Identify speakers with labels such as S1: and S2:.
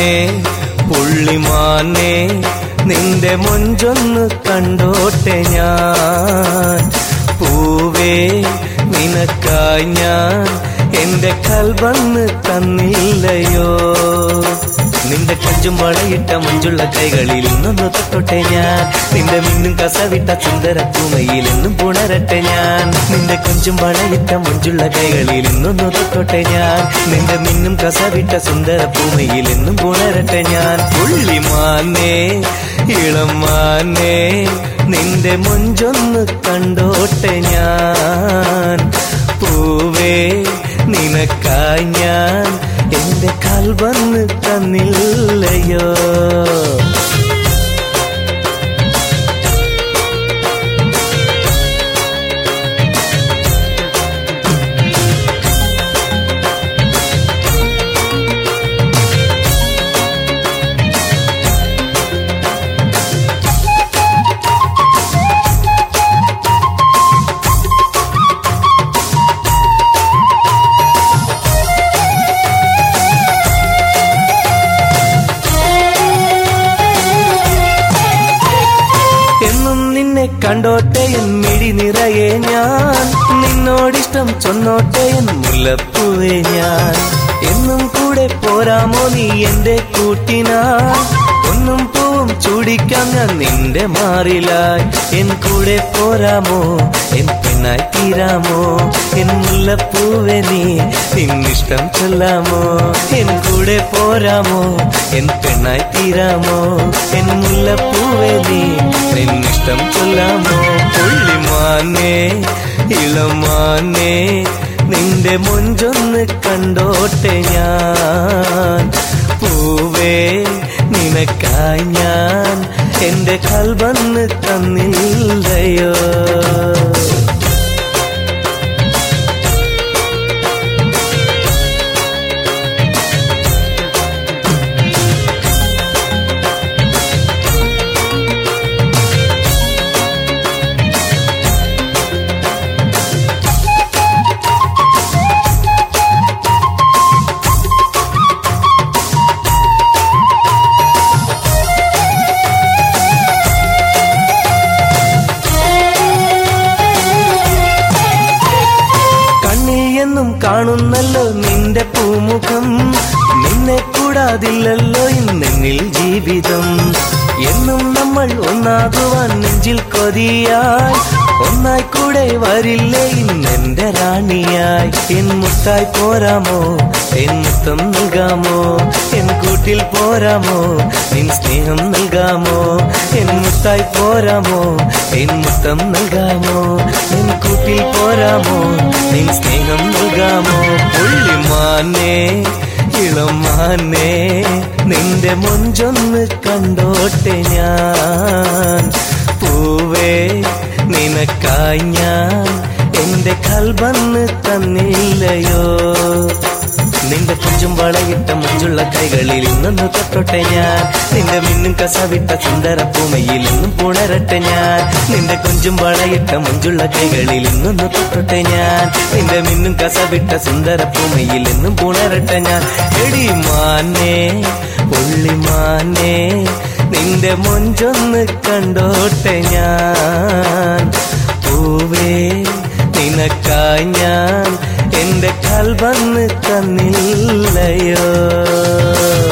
S1: പുള്ളിമാനെ പുള്ളിമാനെ നിന്റെ മൊഞ്ചൊന്ന് കണ്ടോട്ടെ ഞാൻ പൂവേ നിനക്കായി ഞാൻ എന്റെ കൽവന്ന് തന്നില്ലയോ നിന്റെ കഞ്ചും വളയിട്ട മഞ്ചുള്ള കൈകളിൽ ഇന്നൊന്ന് തൊട്ടോട്ടെ ഞാൻ നിന്റെ മിന്നും കസവിട്ട സുന്ദര പൂമയിൽ എന്നും പുണരട്ടെ ഞാൻ നിന്റെ കൊഞ്ചും വളയിട്ട മഞ്ചുള്ള കൈകളിൽ ഇന്നൊന്ന് തൊട്ടോട്ടെ ഞാൻ നിന്റെ മിന്നും കസവിട്ട സുന്ദര പൂമയിൽ എന്നും പുണരട്ടെ ഞാൻ പുള്ളിമാനേ ഇളമാനേ നിന്റെ മൊഞ്ചൊന്ന് കണ്ടോട്ടെ ഞാൻ പൂവേ നിനക്കായി ഞാൻ എന്റെ കൽവന്ന് തന്നില്ലയോ എന്നും നിന്നെ കണ്ടോട്ടെ എൻ മിഴി നിറയെ ഞാൻ നിന്നോടിഷ്ടം ചൊന്നോട്ടെ എൻ മുല്ലപ്പൂവേ ഞാൻ എന്നും കൂടെ പോരാമോ നീ എന്റെ കൂട്ടിനാ ഒന്നും പൂവും ചൂടിക്കാൻ ഞാൻ നിന്റെ മാറിലായി എൻ കൂടെ പോരാമോ എൻ പെണ്ണായി തീരാമോ എൻ മുല്ലപ്പൂവെ നീ നിന്നിഷ്ടം ചൊല്ലാമോ എൻ കൂടെ പോരാമോ എൻ പെണ്ണായി തീരാമോ എൻ മുല്ലപ്പൂവെ നീ നിന്നിഷ്ടം ചൊല്ലാമോ പുള്ളിമാനേ ഇളമാനേ നിന്റെ മൊഞ്ചൊന്ന് കണ്ടോട്ടെ ഞാൻ പൂവേ നിനക്കായി ഞാൻ എന്റെ കൽവന്ന് തന്നില്ലയോ കണ്ണിൽ എന്നും കാണുന്നല്ലോ നിന്റെ പൂമുഖം നിന്നെ കൂടാതില്ലല്ലോ ഇന്നെന്നിൽ ജീവിതം എന്നും നമ്മൾ ഒന്നാകുവാൻ നെഞ്ചിൽ കൊതിയായി ഒന്നായി കൂടെ വരില്ലേ ഇന്നെന്റെ റാണിയായി എൻ മുട്ടായി പോരാമോ എൻ മുത്തം നൽകാമോ എൻ കൂട്ടിൽ പോരാമോ നിൻ സ്നേഹം നൽകാമോ എൻ മുട്ടായി പോരാമോ എൻ മുത്തം നൽകാമോ എൻ കൂട്ടിൽ പോരാമോ നിൻ സ്നേഹം നൽകാമോ പുള്ളിമാനേ ഇളമാനേ നിന്റെ മൊഞ്ചൊന്ന് കണ്ടോട്ടെ ഞാൻ പൂവേ നിനക്കായി ഞാൻ എന്റെ കൽവന്ന് തന്നില്ലയോ നിന്റെ കൊഞ്ചും വളയിട്ട മഞ്ചുള്ള കൈകളിൽ ഇന്നൊന്ന് തൊട്ടോട്ടെ ഞാൻ നിന്റെ മിന്നും കസവിട്ട സുന്ദര പൂമയിൽ ഇന്നും പുണരട്ടെ ഞാൻ നിന്റെ കൊഞ്ചും വളയിട്ട മഞ്ചുള്ള കൈകളിൽ ഇന്നൊന്ന് തൊട്ടോട്ടെ ഞാൻ നിന്റെ മിന്നും കസവിട്ട സുന്ദര പൂമയിൽ ഇന്നും പുണരട്ടെ ഞാൻ എടി മാനേ പുള്ളിമാനേ നിന്റെ മൊഞ്ചൊന്ന് കണ്ടോട്ടെ ഞാൻ പൂവേ നിനക്കായി ഞാൻ എന്റെ കൽവന്ന് തന്നില്ലയോ